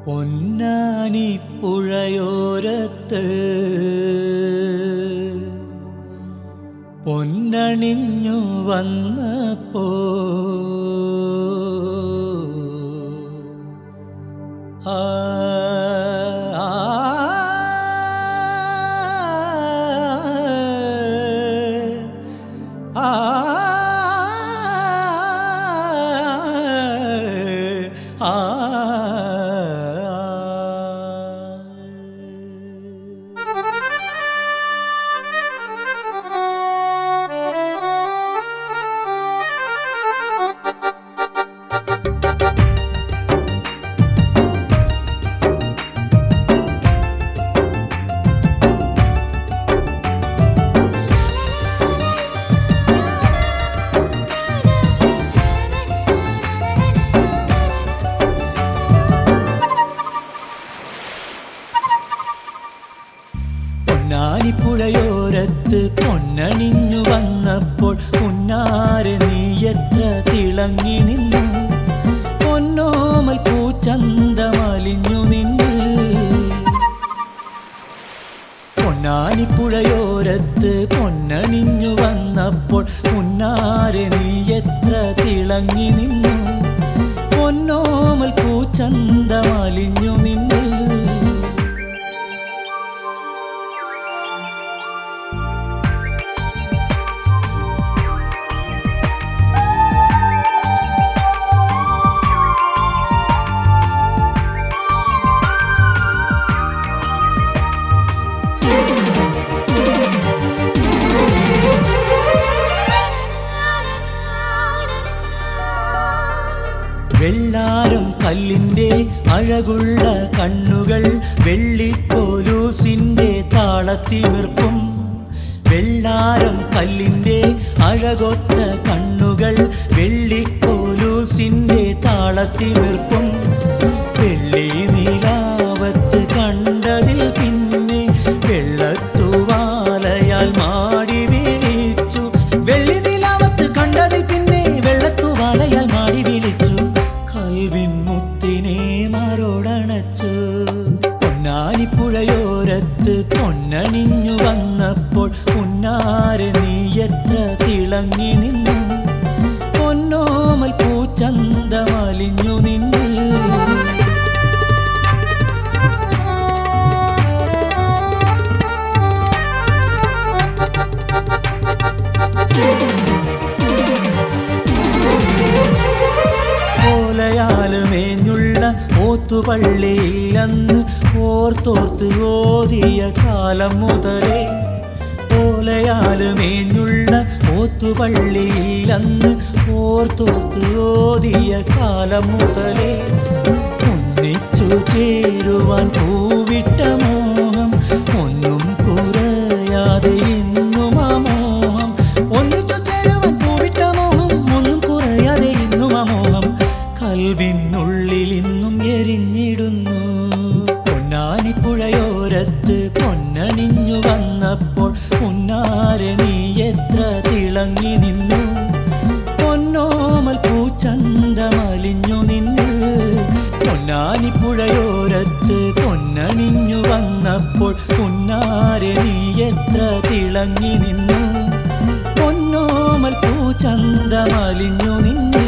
പൊന്നാനി പുഴയോരത്ത് പൊന്നണിഞ്ഞു വന്നപ്പോ ആ ആ ആ പൊന്നാനിപ്പുഴയോരത്ത് പൊന്നണിഞ്ഞു വന്നപ്പോൾ ഉന്നാരെ നീ എത്ര തിളങ്ങി നിന്നു പൊന്നോമൽ പൂച്ചന്തമലിഞ്ഞു നിന്നു പൊന്നാനിപ്പുഴയോരത്ത് പൊന്നണിഞ്ഞു വന്നപ്പോൾ ഉന്നാരെ നീ എത്ര തിളങ്ങി നിന്നു പൊന്നോമൽ പൂച്ചന്തമലിഞ്ഞു നിന്നു വെള്ളാരം കല്ലിന്റെ അഴകുള്ള കണ്ണുകൾ വെള്ളിക്കോലൂസിന്റെ താളത്തിമിർപ്പും വെള്ളാരം കല്ലിന്റെ അഴകൊത്ത കണ്ണുകൾ വെള്ളിക്കോലൂസിന്റെ താളത്തിമിർപ്പും വെള്ളി നീലാവത്ത് കണ്ടതിൽ പിന്നെ വെള്ളത്തുവാലയാൽ മാടി വീഴിച്ചു വെള്ളി നീലാവത്ത് കണ്ടതിൽ പിന്നെ വെള്ളത്തുവാലയാൽ മാടി വിളിച്ചു കൽവിൻ മുത്തിനെ മാറോടണച്ചു പൊന്നാനിപ്പുഴയോരത്ത് പൊന്നണിഞ്ഞു വന്നപ്പോൾ ഉന്നാരെ നീ എത്ര തിളങ്ങി നിന്നു പൊന്നോമൽ പൂച്ചന്തമലിഞ്ഞു നിന്നു ഓലയാല് മേഞ്ഞുള്ള ഓത്തുപള്ളിയില്ലെന്ന് ഓർത്തോർത്ത് ഓതിയ കാലം മുതലേ ഓലയാല് മേഞ്ഞുള്ള ഓത്തുപള്ളിയില്ലെന്ന് ഓർത്തോർത്ത് ഓതിയ കാലം മുതലേ ഒന്നിച്ചു ചേരുവാൻ പൂവിട്ട മോഹം ഒന്നും കുറയാതെ ഇന്നും ആ മോഹം ഒന്നിച്ചു ചേരുവാൻ പൂവിട്ട മോഹം ഒന്നും കുറയാതെ ഇന്നും ആ മോഹം കൽവിനുള്ളിൽ ഇന്നും എരിഞ്ഞിടുന്നു പൊന്നാനിപ്പുഴയോരത്ത് പൊന്നണിഞ്ഞു വന്നപ്പോൾ ഉന്നാരെ നീ എത്ര തിളങ്ങി നിന്നു പൊന്നോമൽ പൂച്ചന്തമലിഞ്ഞു നിന്നു പൊന്നാനിപ്പുഴയോരത്ത് പൊന്നണിഞ്ഞു വന്നപ്പോൾ ഉന്നാരെ നീ എത്ര തിളങ്ങി നിന്നു പൊന്നോമൽ പൂച്ചന്തമലിഞ്ഞു നിന്നു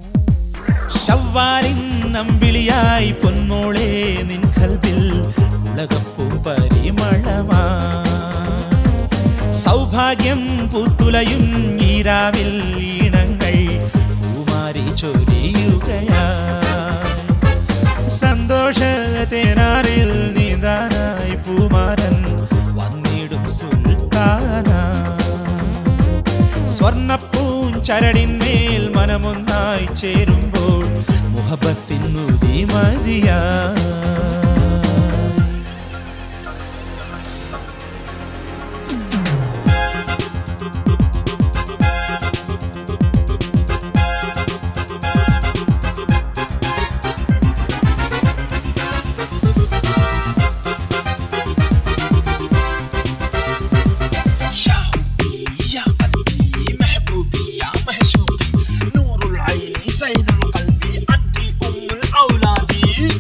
ശവ്വാലിൻ നമ്പിളിയായി പൊന്മോളെ നിൻ കൽവിൽ ഉലകപ്പും പരിമളമാ സൗഭാഗ്യം പൂത്തുലയും ഈരാവിൽ ഈണങ്ങൾ പൂമാരി ചൊരിയുകയാ സന്തോഷ തേനാറിൽ നീന്താനായി പൂമാരൻ വന്നിടും സുൽത്താന സ്വർണപ്പൂൻ ചരടിന്മേൽ മനമൊന്നായി ചേരുമ്പോൾ മുഹബത്തിനുതി മതിയാ يا حبي يا قلبي محبوبي يا معشوقي نور العين زين القلب عندي أم الأولاد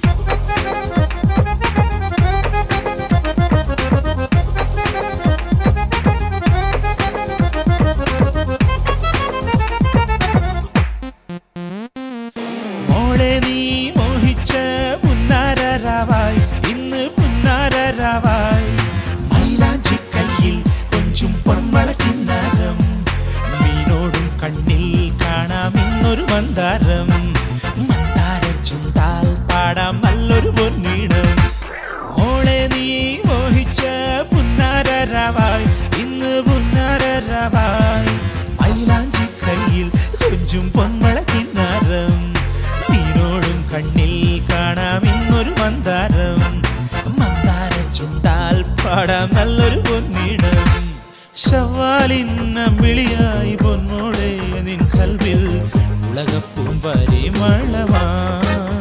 മോളെ നീ മോഹിച്ച പുന്നാരരാവായി ഇന്ന് പുന്നാരരാവായി മൈലാഞ്ചി കയ്യിൽ കൊഞ്ചും പൊന്മള കിന്നാരം മീനോടും കണ്ണിൽ കാണാം ഇന്നൊരു മന്ദാരം മന്ദാര ചുണ്ടാൽ പാടാം നല്ലൊരു പൊന്നീണം മോളെ നീ മോഹിച്ച പുന്നാരരാവായി ഇന്ന് പുന്നാരരാവായി മൈലാഞ്ചി കയ്യിൽ കൊഞ്ചും പൊന്മള കിന്നാരം നീനോടും കണ്ണിൽ കാണാം ഇന്നൊരു മന്ദാരം മന്ദാര ചുണ്ടാൽ പാടാം നല്ലൊരു പൊന്നീണം ശവാലിൻ നമ്പിളിയായി പൊന്നോടെ നിൻ കൽവിൽ ഉലകപ്പും പരിമളമായി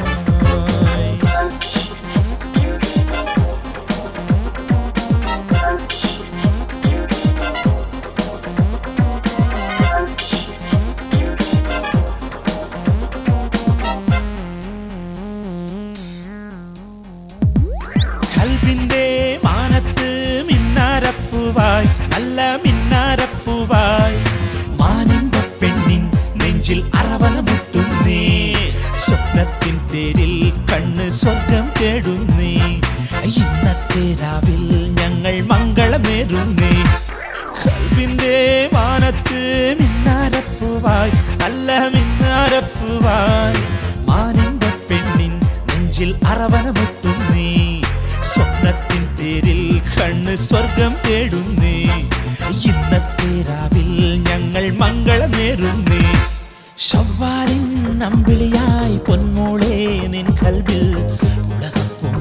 കൽവിന്റെ മാനത്ത് മിന്നാരപ്പൂവായി നല്ല മിന്നാരപ്പൂവായി മാനിന്റെ പെണ്ണിൻ നെഞ്ചിൽ അറവല മുട്ടുന്നേ സ്വപ്നത്തിൻ തേരിൽ കണ്ണ് സ്വർഗം തേടുന്നേ ഇന്നത്തെ രാവിൽ ഞങ്ങൾ മംഗളമേറുന്നേ കൽവിന്റെ മാനത്ത് മിന്നാരപ്പൂവായി നല്ല മിന്നാരപ്പൂവായി മാനിന്റെ പെണ്ണിൻ നെഞ്ചിൽ അറവന മുട്ടുന്നേ സ്വപ്നത്തിൻ തേരിൽ കണ്ണ് സ്വർഗം തേടുന്നേ ഇന്നത്തെ രാവിൽ ഞങ്ങൾ മംഗളം നേരുന്നേ ശവ്വാലിൻ നമ്പിളിയായി പൊന്മോളെ നിൻ കൽവിൽ ഉലകപ്പും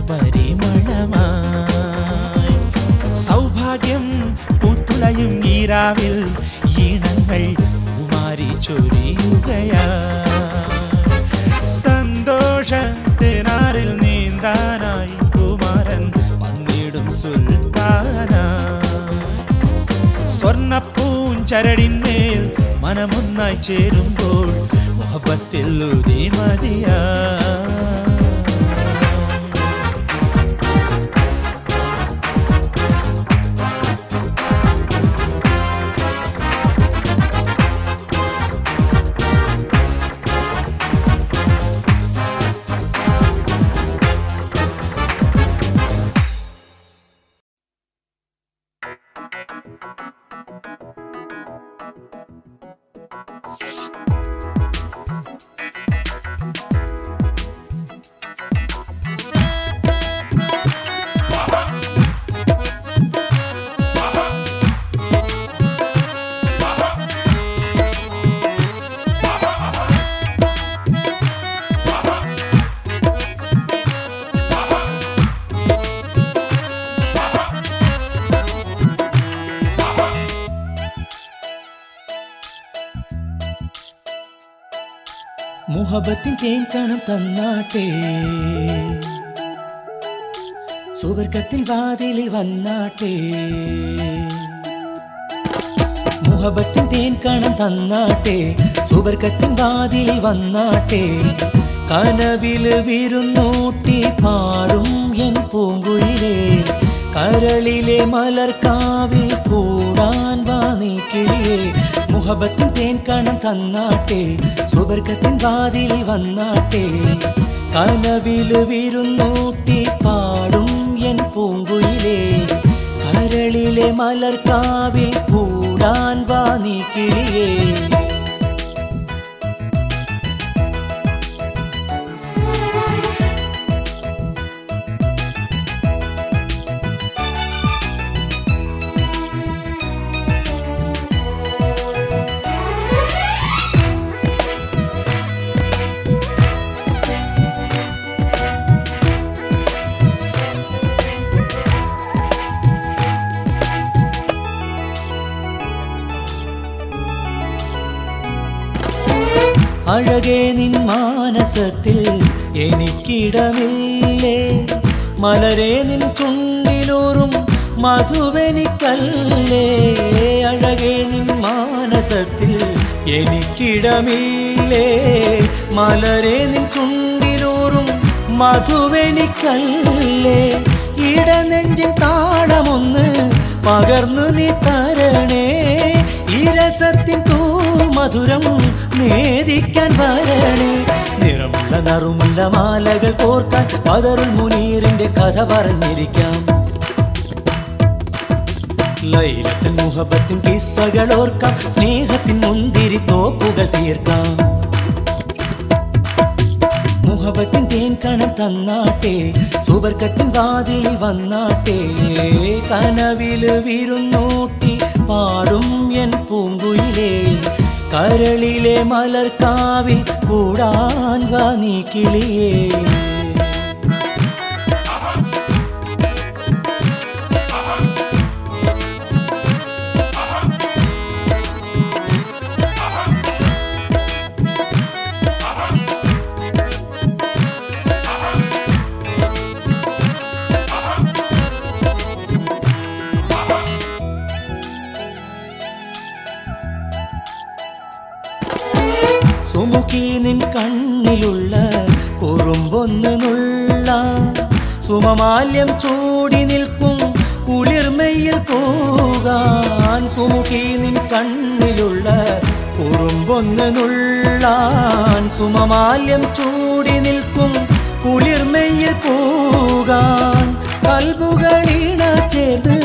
പരിമളമായി സൗഭാഗ്യം പൂത്തുലയും ഈരാവിൽ ഈണങ്ങൾ കുമാരി ചൊരിയുകയാ സന്തോഷത്തിനാറിൽ നീന്താനായി കുമാരൻ വന്നിടും സുൽത്താന സ്വർണപ്പൂൻ ചരടിന്മേൽ മനമൊന്നായി ചേരുമ്പോൾ മുഹബത്തിൽ ഉതി മതിയാ മുഹബത്തിൻ തേൻകണം തന്നാട്ടെ സുവർഗത്തിൻ വാതിലിൽ വന്നാട്ടെ മുഹബത്തിൻ തേൻകണം തന്നാട്ടെ സുവർഗത്തിൻ വാതിലിൽ വന്നാട്ടെ കനവില് വിരുന്നൂട്ടി പാടും എൻ പൂങ്കുയിലേ കരളിലെ മലർക്കാവിൽ കൂടാൻ വാ നീ കിളിയേ മുഹബത്തിൻ തേൻകണം തന്നാട്ടെ സുവർഗത്തിൻ വാതിലിൽ വന്നാട്ടെ കനവില് വിരുന്നൂട്ടി പാടും എൻ പൂങ്കുയിലേ കരളിലെ മലർക്കാവിൽ കൂടാൻ വാ നീ കിളിയേ അഴകേ നിൻ മാനസത്തിൽ എനിക്കിടമില്ലേ മലരെ നിൻ ചുണ്ടിലൂറും മധുവെനിക്കല്ലേ അഴകേ നിൻ മാനസത്തിൽ എനിക്കിടമില്ലേ മലരെ നിൻ ചുണ്ടിലൂറും മധുവെനിക്കല്ലേ ഇടനെഞ്ചിൻ താളമൊന്ന് പകർന്നു നീ തരണേ ഇരസത്തിൻ തൂ മധുരം നേദിക്കാൻ വരണേ നിറമുള്ള നറുമുള്ള മാലകൾ കോർക്കാൻ പതറുൽ മുനീറിന്റെ കഥ പറഞ്ഞിരിക്കാം ലൈലത്തിൻ മുഹബത്തിൻ കിസ്സകൾ ഓർക്കാം സ്നേഹത്തിൻ മുന്തിരി തോപ്പുകൾ തീർക്കാം മുഹബത്തിൻ തേൻ കണം തന്നാട്ടെ സുബർക്കത്തിൻ വാതിൽ വന്നാട്ടെ കനവില് വിരുന്നൂട്ടി പാടും എൻ പൂങ്കുയിലേ കരളിലെ മലർക്കാവിൽ കൂടാൻ വാ നീ കിളിയേ സുമുഖി നിൻ കണ്ണിലുള്ള കുറുമ്പൊന്ന് നുള്ള സുമമാല്യം ചൂടി നിൽക്കും കുളിർമയിൽ പോകാൻ സുമുഖി നിൻ കണ്ണിലുള്ള കുറുമ്പൊന്ന് നുള്ളാൻ സുമമാല്യം ചൂടി നിൽക്കും കുളിർമയിൽ പോകാൻ കൽബുകളിണ ചേർന്ന്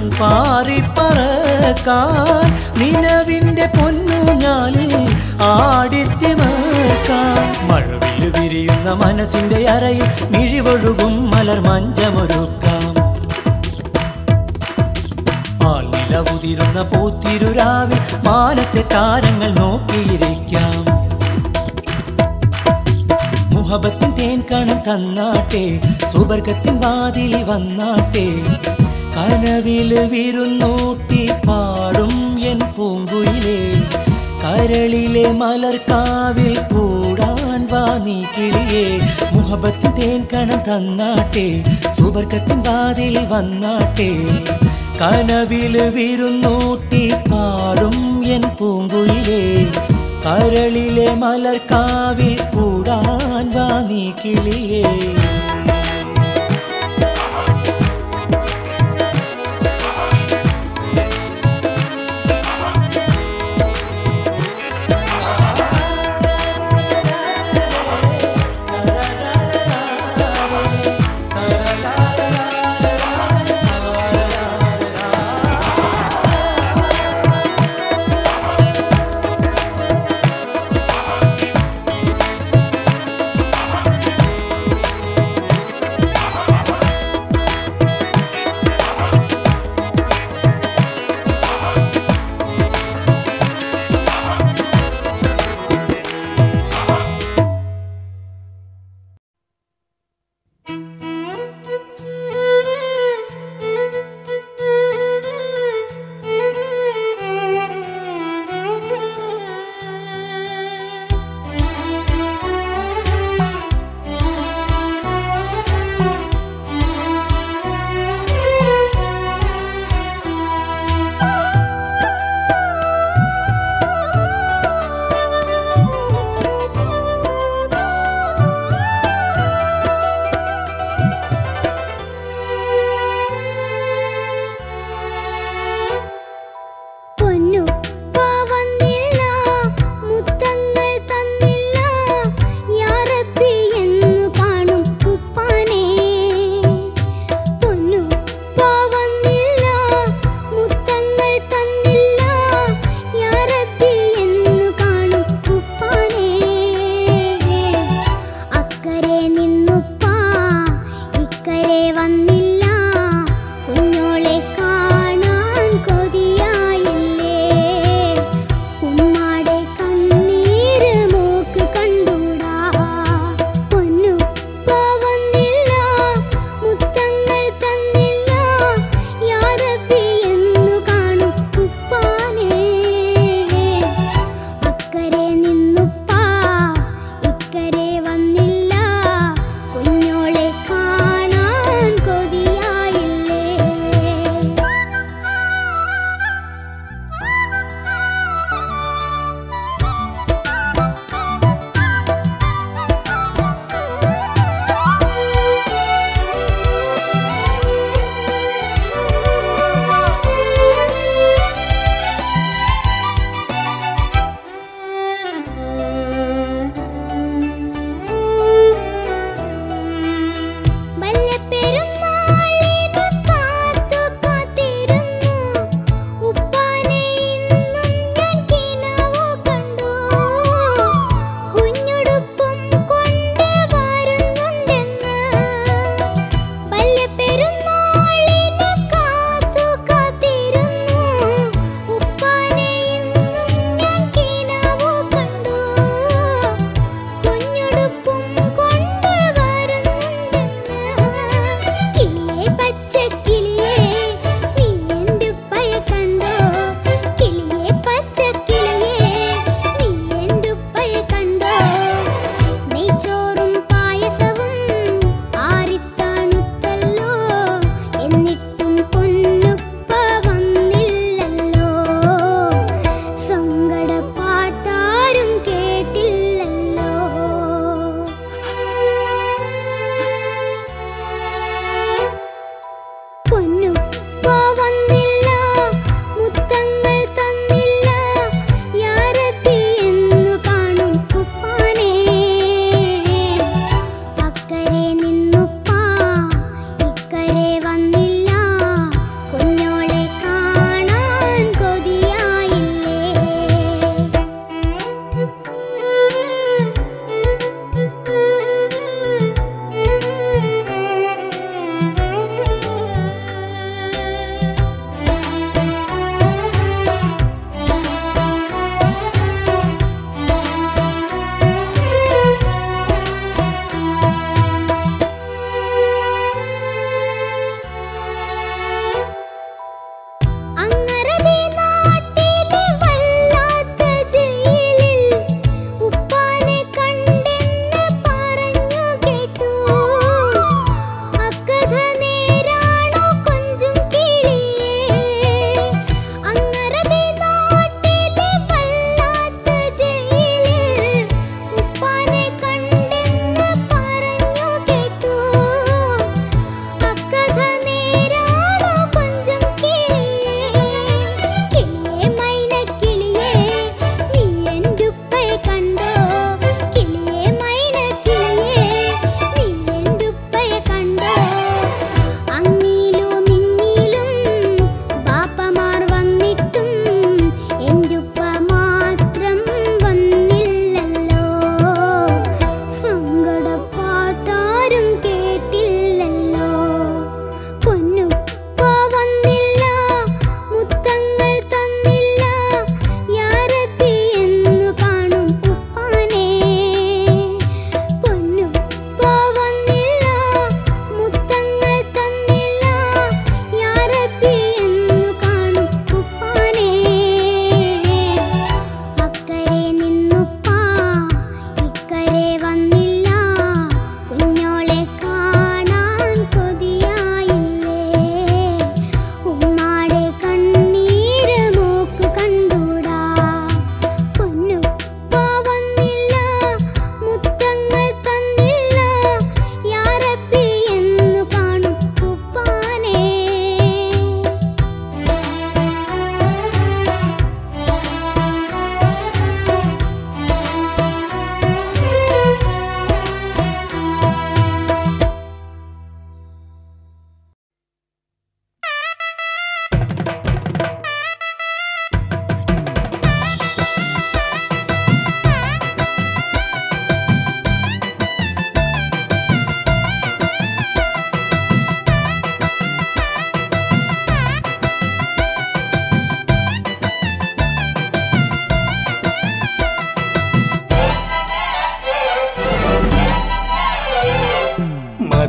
പാറിപ്പറക്കാൻ നിലവിന്റെ പൊന്നുഞ്ഞാലിൽ ആടിത്തിമർക്കാൻ മഴവില് വിരിയുന്ന മനസ്സിന്റെ അറയിൽ മിഴിവൊഴുകും മലർ മഞ്ചമൊരുക്കാം പാൽനില ഉതിരുന്ന പൂത്തിരുരാവിൽ മാനത്തെ താരങ്ങൾ നോക്കിയിരിക്കാം മുഹബത്തിൻ തേൻ കണം തന്നാട്ടെ സുബർഗത്തിൻ വാതിൽ വന്നാട്ടെ കനവില് വിരുന്നൂട്ടി പാടും എൻ പൂങ്കുയിലേ കരളിലെ മലർക്കാവിൽ കൂടാൻ വാ നീ കിളിയേ മുഹബത്തിൻ തേൻ കണം തന്നാട്ടെ സുബർഗത്തിൻ വാതിൽ വന്നാട്ടെ കനവില് വിരുന്നൂട്ടി പാടും എൻ പൂങ്കുയിലേ കരളിലെ മലർക്കാവിൽ കൂടാൻ വാ നീ കിളിയേ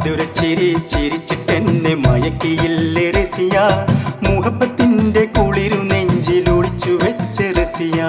മധുര ചിരി ചിരിച്ചിട്ടെന്നെ മയക്കിയില്ലേ റസിയ മുഹബത്തിന്റെ കുളിരു നെഞ്ചിൽ ഒളിച്ചു വെച്ച റസിയ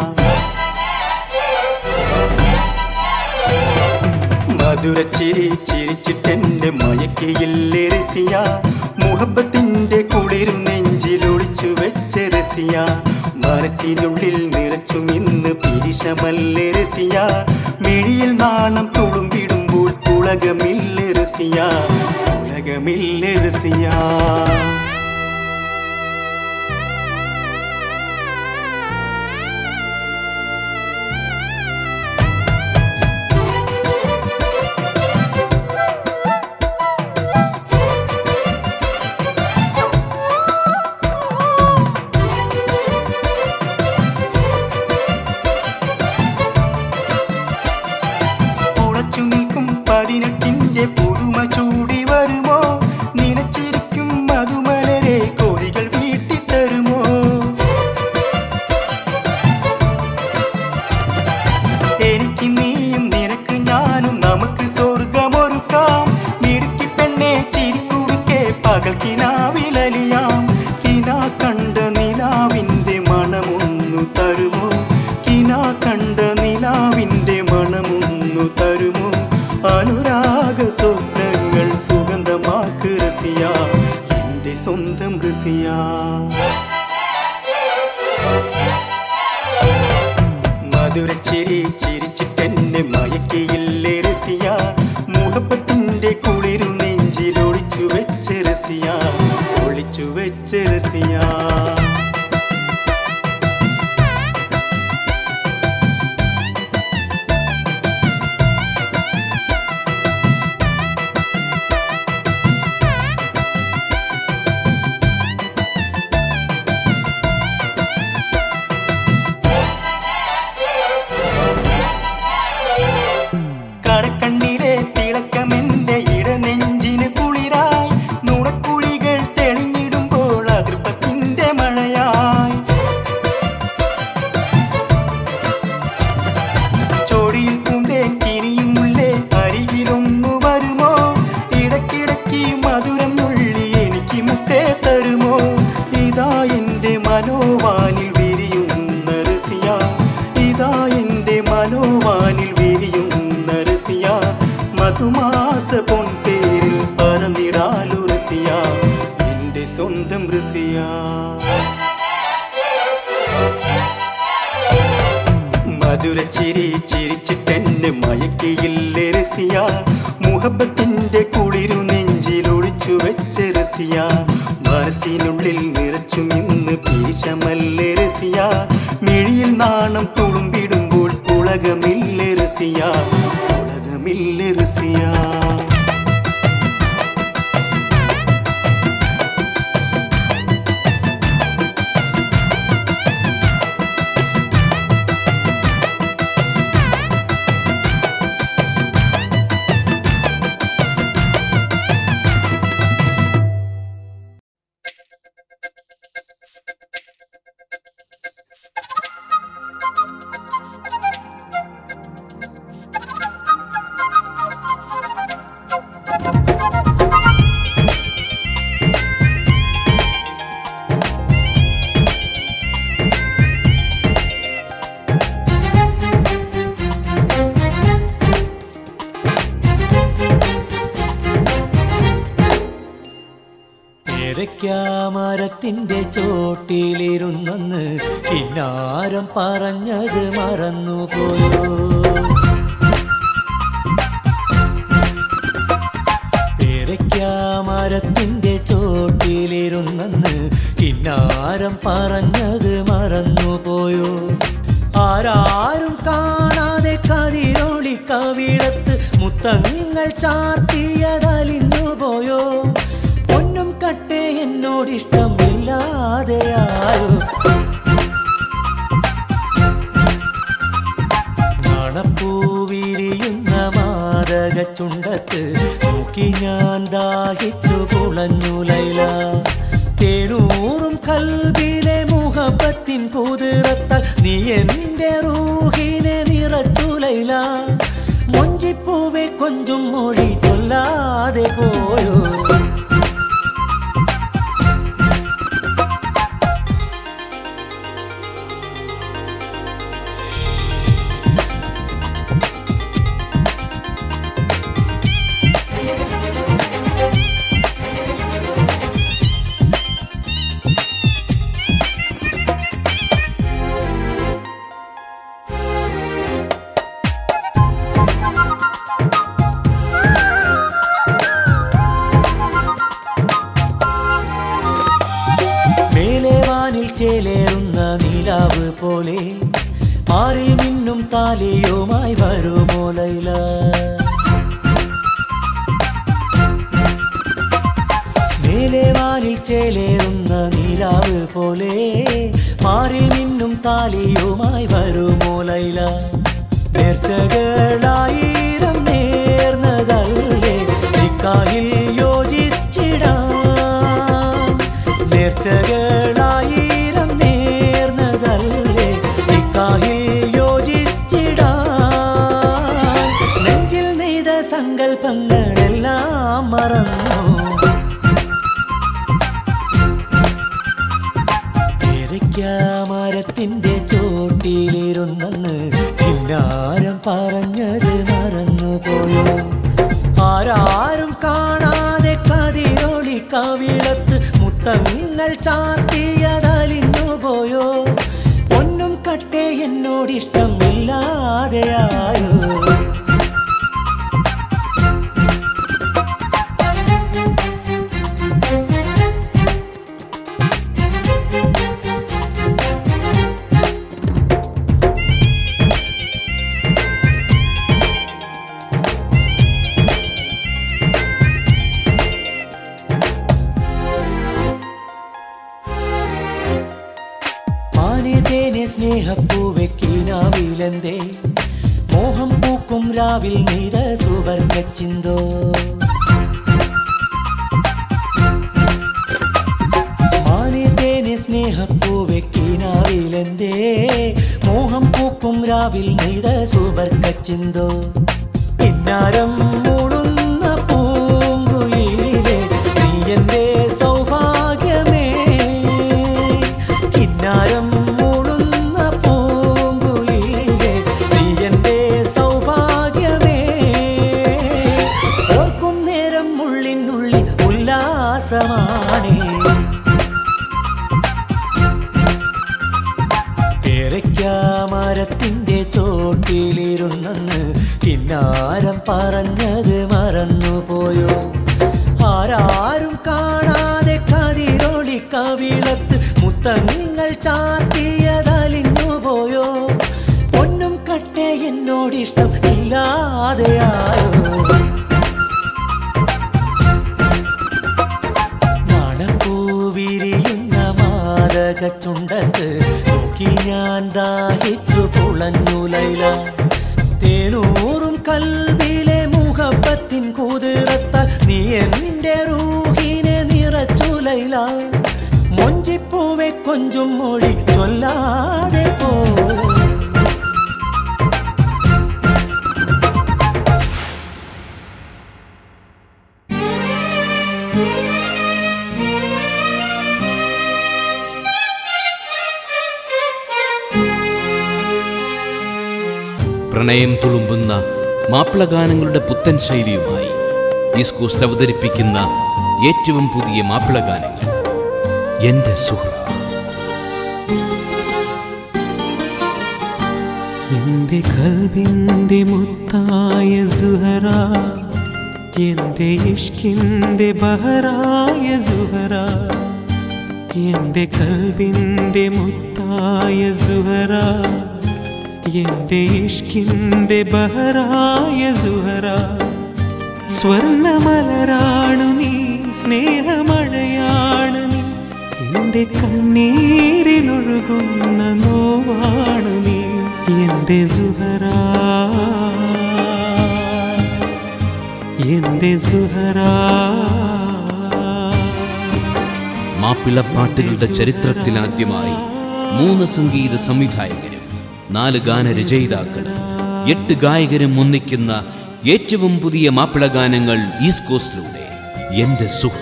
മധുര ചിരി ചിരിച്ചിട്ടെന്റെ മയക്കിയില്ലേ റസിയ മുഹബത്തിന്റെ കുളിരു നെഞ്ചിൽ ഒളിച്ചു വെച്ച റസിയ മനസ്സിനുള്ളിൽ നിറച്ചും ഇന്ന് പിരിശമല്ലേ റസിയ മിഴിയിൽ നാണം തുളുമ്പിടുമ്പോൾ പുളകമില്ല റസിയ പുളകമില്ല റസിയ ഉളച്ചു നിൽക്കും പതിനെട്ടിന്റെ പുതുമ ചൂടി വരുമോ നിനച്ചിരിക്കും മധുമലരെ കോരികൾ വീട്ടിത്തരുമോ എനിക്ക് നീയും നിനക്ക് ഞാനും നമുക്ക് സ്വർഗമൊരുക്കാം മിടുക്കി പെണ്ണെ ചിരിക്കുടുക്കെ പകൽ കിനാവിലലിയാം കിനാ കണ്ട നിലാവിന്റെ മണമൊന്നു തരുമോ കിനാ കണ്ട നിലാവിന്റെ മണമൊന്നു തരുമോ അനുരാഗ സ്വപ്നങ്ങൾ സുഗന്ധമാക്ക് റസിയ എന്റെ സ്വന്തം റസിയ മധുര ചിരി ചിരിച്ചിട്ടെന്നെ മയക്കിയില്ലേ റസിയ മുഹബത്തിന്റെ കുളിരു നെഞ്ചിൽ ഒളിച്ചു വെച്ച റസിയ ഒളിച്ചു വെച്ച റസിയ കടക്കണ്ണിലെ തിളക്കമെന്റെ ഇടനെഞ്ചിന് കുളിരായി നുണക്കുഴികൾ തെളിഞ്ഞിടുമ്പോൾ അതൃപ്പത്തിന്റെ മഴയായി ചോടിയിൽ പൂന്തേ കിനിയും മുള്ളേ അരികിലൊന്നു വരുമോ ഇടക്കിടക്ക് മധുരം നുള്ളി എനിക്ക് മുത്തേ തരുമോ ഇതാ എന്റെ മനോവാനിൽ വിരിയുന്ന റസിയ ഇതാ എന്റെ മനോവാനിൽ വിരിയുന്ന റസിയ മധുമാസ പൊൻതേരിൽ പറന്നിടാലു റസിയ എന്റെ സ്വന്തം റസിയ മധുര ചിരി ചിരിച്ചിട്ടെന്നെ മയക്കിയില്ലേ റസിയ മുഹബത്തിന്റെ കുളിരു നെഞ്ചിൽ ഒളിച്ചു വെച്ച റസിയ മനസ്സിനുള്ളിൽ നിറച്ചും ഇന്ന് പീശമല്ലേ റസിയ മിഴിയിൽ നാണം തുളുമ്പിടുമ്പോൾ ഉളകമില്ല റസിയ ഉളകമില്ല റസിയ മരത്തിന്റെ ചോട്ടിലിരുന്നെന്ന് കിന്നാരം പറഞ്ഞത് മറന്നുപോയോ മരത്തിന്റെ ചോട്ടിലിരുന്നെന്ന് കിന്നാരം പറഞ്ഞത് മറന്നുപോയോ ആരാരും കാണാതെ കതിരോളി കവിടത്ത് മുത്തങ്ങൾ ചാർത്തിയതലിഞ്ഞുപോയോ പൊന്നും കട്ടെ എന്നോടിഷ്ടമില്ലാതെയായോ നാണപ്പൂവിരിയുന്ന മാതക ചുണ്ടത്ത് നോക്കി ഞാൻ ദാഹിച്ചു കുളഞ്ഞു ലൈല തേനൂറും കൽബിലെ മുഹബത്തിൻ കുതിരത്താൽ നീ എൻ്റെ റൂഹിനെ നിറച്ചു ലൈല മൊഞ്ചിപ്പൂവെ കൊഞ്ചും മൊഴി ചൊല്ലാതെ പോയോ മേലെ വാനിൽ ചേലേറുന്ന നീലാവ് പോലെ ആറിൽ മിന്നും താലിയുമായി വരുമോ ലൈല മേലെ വാനിൽ ചേലേറുന്ന നീലാവ് പോലെ മാറിൽ മിന്നും താലിയുമായി വരുമോ ലൈല നേർച്ചകളായിരം നേർന്നതല്ലേ നിക്കായിൽ യോജിച്ചിടാം നേർച്ചകളായിരം നേർന്നതല്ലേ നിക്കായിൽ യോജിച്ചിടാം നെഞ്ചിൽ നെയ്ത സങ്കല്പങ്ങളെല്ലാം മറന്നു മരത്തിന്റെ ചോട്ടിലിരുന്നെന്ന് കിന്നാരം പറഞ്ഞത് മറന്നുപോയോ ആരാരും കാണാതെ കതിരൊളി കവിളത്ത് മുത്തങ്ങൾ ചാർത്തിയതലിഞ്ഞു പോയോ പൊന്നും കട്ടെ എന്നോടിഷ്ടം ഇല്ലാതെയായോ മാനിതേനെ സ്നേഹപ്പൂവെക്കിനാവിലെന്തേ മോഹം പൂക്കും രാവിൽ നീര സുവർഗച്ചിന്തോ മാനിതേനെ സ്നേഹപ്പൂവെക്കിനാവിലെന്തേ മോഹം പൂക്കും രാവിൽ നീര സുവർഗച്ചിന്തോ പിന്നാരം മൂടുന്ന പൂങ്കുയിലെ നീ എന്റെ സൗഭാഗ്യമേ കിന്നാരം മൂടുന്ന പൂങ്കുയിലെ നീ എന്റെ സൗഭാഗ്യമേ ഓർക്കും നേരം ഉള്ളിനുള്ളിൽ ഉല്ലാസമാണേ മരത്തിന്റെ ചോട്ടിലിരുന്നെന്ന് കിന്നാരം പറഞ്ഞത് മറന്നുപോയോ ആരാരും കാണാതെ കതിരൊളി കവിളത്ത് മുത്തങ്ങൾ ചാത്തിയതലിഞ്ഞു പോയോ പൊന്നും കട്ടെ എന്നോടിഷ്ടം ഇല്ലാതെയായോ മണപ്പൂവിരിയുന്ന മാതക ചുണ്ടത്ത് നോക്കി ഞാൻ ദാഹിച്ചു പുളഞ്ഞു ലൈല തേനൂറും കൽവിലെ മുഖപ്പത്തിൻ കുതിരത്താൽ നീ എന്റെ റൂഹിനെ നിറച്ചു ലൈല മൊഞ്ചിപ്പൂവെ കൊഞ്ചും മൊഴി ചൊല്ലാതെ പോ പ്രണയം തുളുമ്പുന്ന മാപ്പിളഗാനങ്ങളുടെ പുത്തൻ ശൈലിയുമായി ഈസ്റ്റ് കോസ്റ്റ് അവതരിപ്പിക്കുന്ന ഏറ്റവും പുതിയ മാപ്പിളഗാനങ്ങൾ എന്റെ സുഹൃ എന്റെ കൽവിന്റെ മുത്തായ സുഹറ എന്റെ ഇഷ്കിന്റെ ബഹറായ സുഹറ എന്റെ കൽവിന്റെ മുത്തായ സുഹറ എന്റെ ഇഷ്കിന്റെ ബഹറായ സുഹറ സ്വർണമലരാണു നീ സ്നേഹമഴയാണ് നീ എന്റെ കണ്ണീരിലൊഴുകുന്ന നോവാണ് നീ എന്റെ സുഹറ എന്റെ സുഹറ മാപ്പിളപ്പാട്ടുകളുടെ ചരിത്രത്തിലാദ്യമായി മൂന്ന് സംഗീത സംവിധായകരും നാല് ഗാനരചയിതാക്കളും എട്ട് ഗായകരും ഒന്നിക്കുന്ന ഏറ്റവും പുതിയ മാപ്പിള ഗാനങ്ങൾ ഈസ്റ്റ് കോസ്റ്റിലൂടെ എന്റെ സുഹ്റ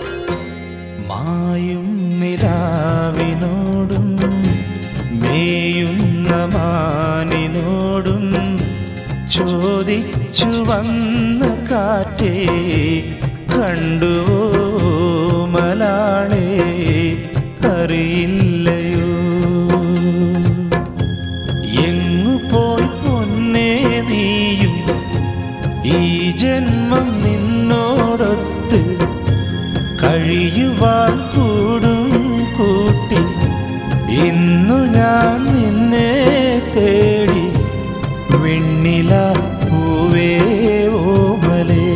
മായും നിലാവിനോടും മേയുന്ന മാനിനോടും ചോദിച്ചു വന്ന കാറ്റേ കണ്ടുവോ മലാളെ അറിയില്ലയോ എങ്ങു പോയി പൊന്നേ നീയും ഈ ജന്മം നിന്നോടൊത്ത് കഴിയുവാൻ കൂടും കൂട്ടി ഇന്നു ഞാൻ നിന്നെ തേടി വെണ്ണില പൂവേ ഓമലേ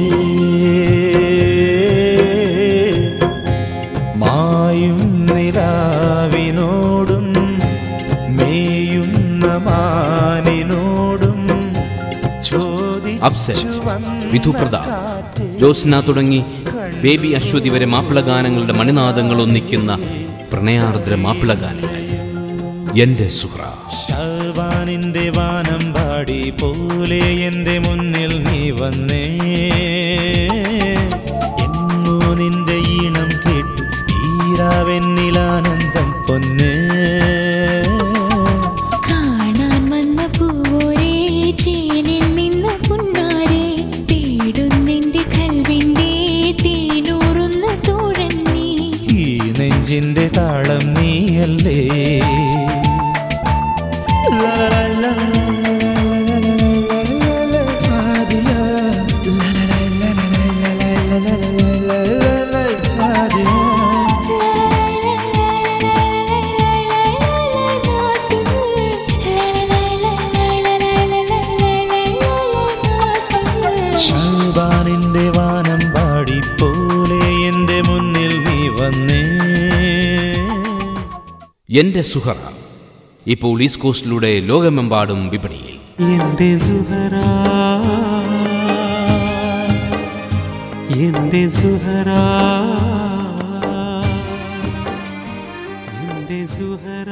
മായും നിലാവിനോടും മേയുന്ന മാനിനോടും അഫ്സൽ, ചോദിച്ചു വിധു പ്രതാപ് ജ്യോത്സ്ന തുടങ്ങി ബേബി അശ്വതി വരെ മാപ്പിള ഗാനങ്ങളുടെ മണിനാദങ്ങൾ ഒന്നിക്കുന്ന പ്രണയാർദ്ര മാപ്പിള ഗാനങ്ങൾ എന്റെ സുഹ്റ ഷാവാനിന്റെ വാനം പാടി പോലെ എന്റെ മുന്നിൽ നീ വന്നേ എന്നു നിന്റെ ഈണം കേട്ടു ഈരാവെന്നിലാനന്ദം പൊന്നേ കാണാൻ വന്ന പൂവോരേ ചേനിൽ നിന്ന് പുന്നാരെ തേടുന്നെന്റെ കൽവിന്റെ തേനൂറുന്ന തോഴൻ നീ ഈ നെഞ്ചിന്റെ താളം നീയല്ലേ ഷാബാനിന്റെ വാനം പാടി പോലെ എന്റെ മുന്നിൽ നീ വന്നേ എന്റെ സുഹറ ഇപ്പോൾ ഈസ്റ്റ് കോസ്റ്റിലൂടെ ലോകമെമ്പാടും വിപണിയിൽ എന്റെ സുഹറ എന്റെ സുഹറ എന്റെ സുഹറ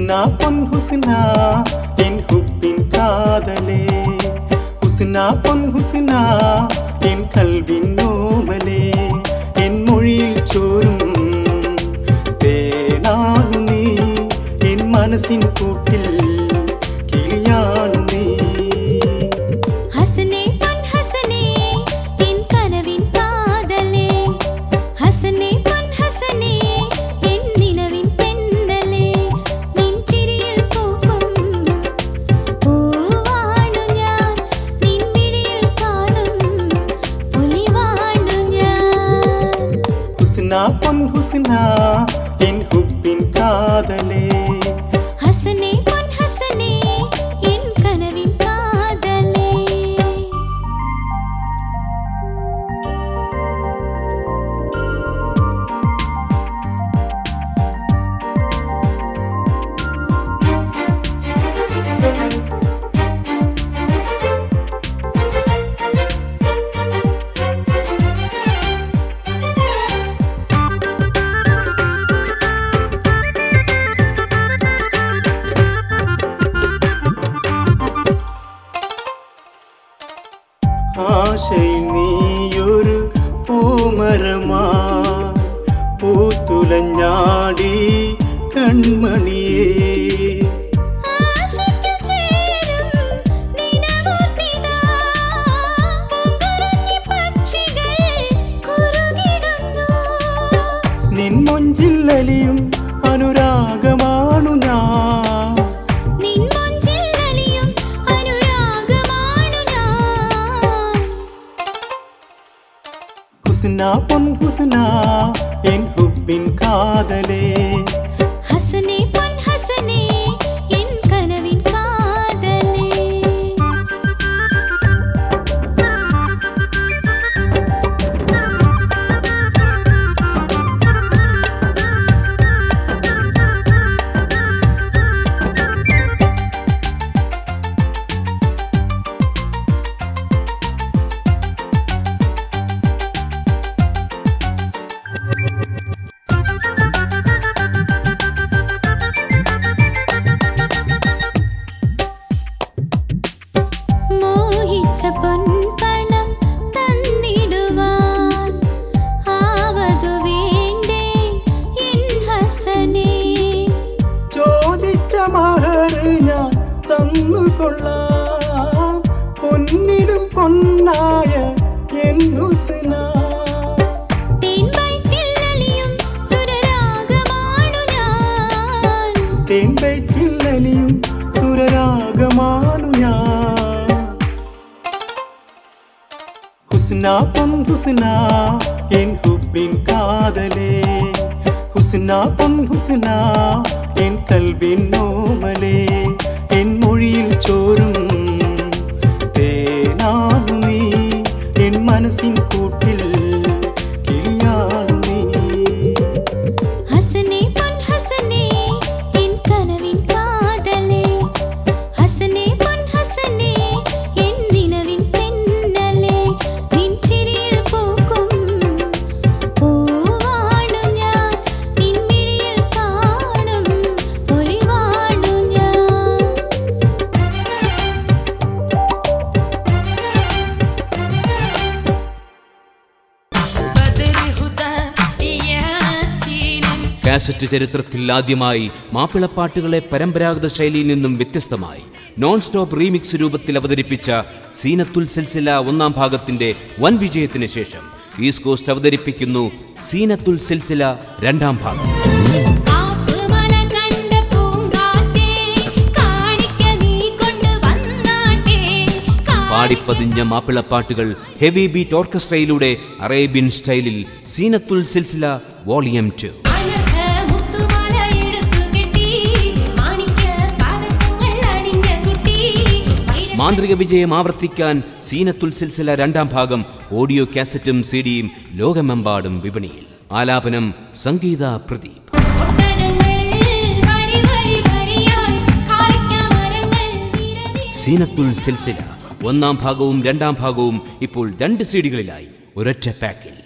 ഹുസ്ന പൊൻ ഹുസ്ന എൻ ഹുബിൻ കാതലേ ഹുസ്ന പൊൻ ഹുസ്ന എൻ കൽവിൻ നോമലേ എൻ മൊഴിയിൽ ചോരും തേനാണു നീ എൻ മനസ്സിൻ കൂട്ടിൽ കിളിയാണു നീ ഹസനേ പൊൻ ഹസനേ എൻ കനവിൻ കാതലേ ഹസനേ പൊൻ ഹസനേ എൻ നിലവിൻ പെണ്ണലേ നിൻ ചിരിയിൽ പൂക്കും പൂവാണു ഞാൻ നിൻ മിഴിയിൽ കാണും പുലിവാണു ഞാൻ ഹുസ്ന പൊൻ ഹുസ്ന എൻ ഹുബിൻ കാതലേ ഹസനേ പൊൻ ഹസനേ എൻ കനവിൻ കാതലേ ആശയിൽ നീയൊരു പൂമരമാ പൂത്തുലഞ്ഞാടി കൺമണിയേ ആശയ്ക്കു ചേരും നിനവോർത്തിതാ പൂങ്കുറുഞ്ഞി പക്ഷികൾ കുറുകിടുന്നു നിൻ മൊഞ്ചില്ലലിയും അനുരാഗമാണു ഞാൻ നിൻ മൊഞ്ചിൽ അലിയും അനുരാഗമാണു ഞാൻ ഹുസ്ന പൊൻ ഹുസ്ന എൻ ഹുബിൻ കാതലേ ഹസനേ പൊൻ ഹസനേ എൻ കനവിൻ കാതലേ മോഹിച്ച പൊൻപണം തന്നിടുവാൻ ആവതു വേണ്ടേ എൻ ഹസനേ ചോദിച്ച മഹർ ഞാൻ തന്നുകൊള്ളാം പൊന്നിലും പൊന്നായ എൻ ഹുസ്ന തേൻവയറ്റിൽ അലിയും സുരരാഗമാണു ഞാൻ തേമ്പയ്ക്കില്ലലിയും സുരരാഗമാണു ഞാൻ ഹുസ്ന പൊൻ ഹുസ്ന എൻ ഹുബിൻ കാതലേ ഹുസ്ന പൊൻ ഹുസ്ന എൻ കൽബിൻ നോമലേ എൻ മൊഴിയിൽ ചോരും തേനാണു നീ എൻ മനസ്സിൻ കൂട്ടിൽ കിളിയാണു നീ ഹസനേ പൊൻ ഹസനേ എൻ കനവിൻ കാതലേ ഹസനേ പൊൻ ഹസനേ എൻ നിലവിൻ പെണ്ണലേ നിൻ ചിരിയിൽ പൂക്കും പൂവാണു ഞാൻ നിൻ മിഴിയിൽ കാണും ഒളിവാണു ഞാൻ കാസറ്റ് ചരിത്രത്തിൽ ആദ്യമായി മാപ്പിളപ്പാട്ടുകളെ പരമ്പരാഗത ശൈലിയിൽ നിന്നും വ്യത്യസ്തമായി നോൺ സ്റ്റോപ്പ് റീമിക്സ് രൂപത്തിൽ അവതരിപ്പിച്ച സീനത്തുൽ സിൽസില ഒന്നാം ഭാഗത്തിന്റെ വൻ വിജയത്തിന് ശേഷം ഈസ്റ്റ് കോസ്റ്റ് അവതരിപ്പിക്കുന്നു സീനത്തുൽ സിൽസില രണ്ടാം ഭാഗം ആഫ്മല കണ്ട പൂങ്കാറ്റേ കാണിക്ക നീ കൊണ്ട് വന്നാട്ടേ പാടിപ്പതിഞ്ഞ മാപ്പിളപ്പാട്ടുകൾ ഹെവി ബീറ്റ് ഓർക്കസ്ട്രയിലൂടെ അറേബ്യൻ സ്റ്റൈലിൽ സീനത്തുൽ സിൽസില വോളിയം ടു അഴക മുത്തുമാല എടുത്തു കെട്ടി മാണിക്ക പാദങ്ങൾ അണിഞ്ഞ കുട്ടി മാന്ത്രിക വിജയം ആവർത്തിക്കാൻ സീനത്തുൽ സിൽസില രണ്ടാം ഭാഗം ഓഡിയോ കാസറ്റും സിഡിയും ലോകമെമ്പാടും വിപണിയിൽ ആലാപനം സംഗീത പ്രദീപ് ഒട്ടകങ്ങൾ വരി വരി വരിയായി കാളിക്ക മരങ്ങൾ നിരനിര സീനത്തുൽ സിൽസില ഒന്നാം ഭാഗവും രണ്ടാം ഭാഗവും ഇപ്പോൾ രണ്ട് സീഡികളിലായി ഒരൊറ്റ പാക്കിൽ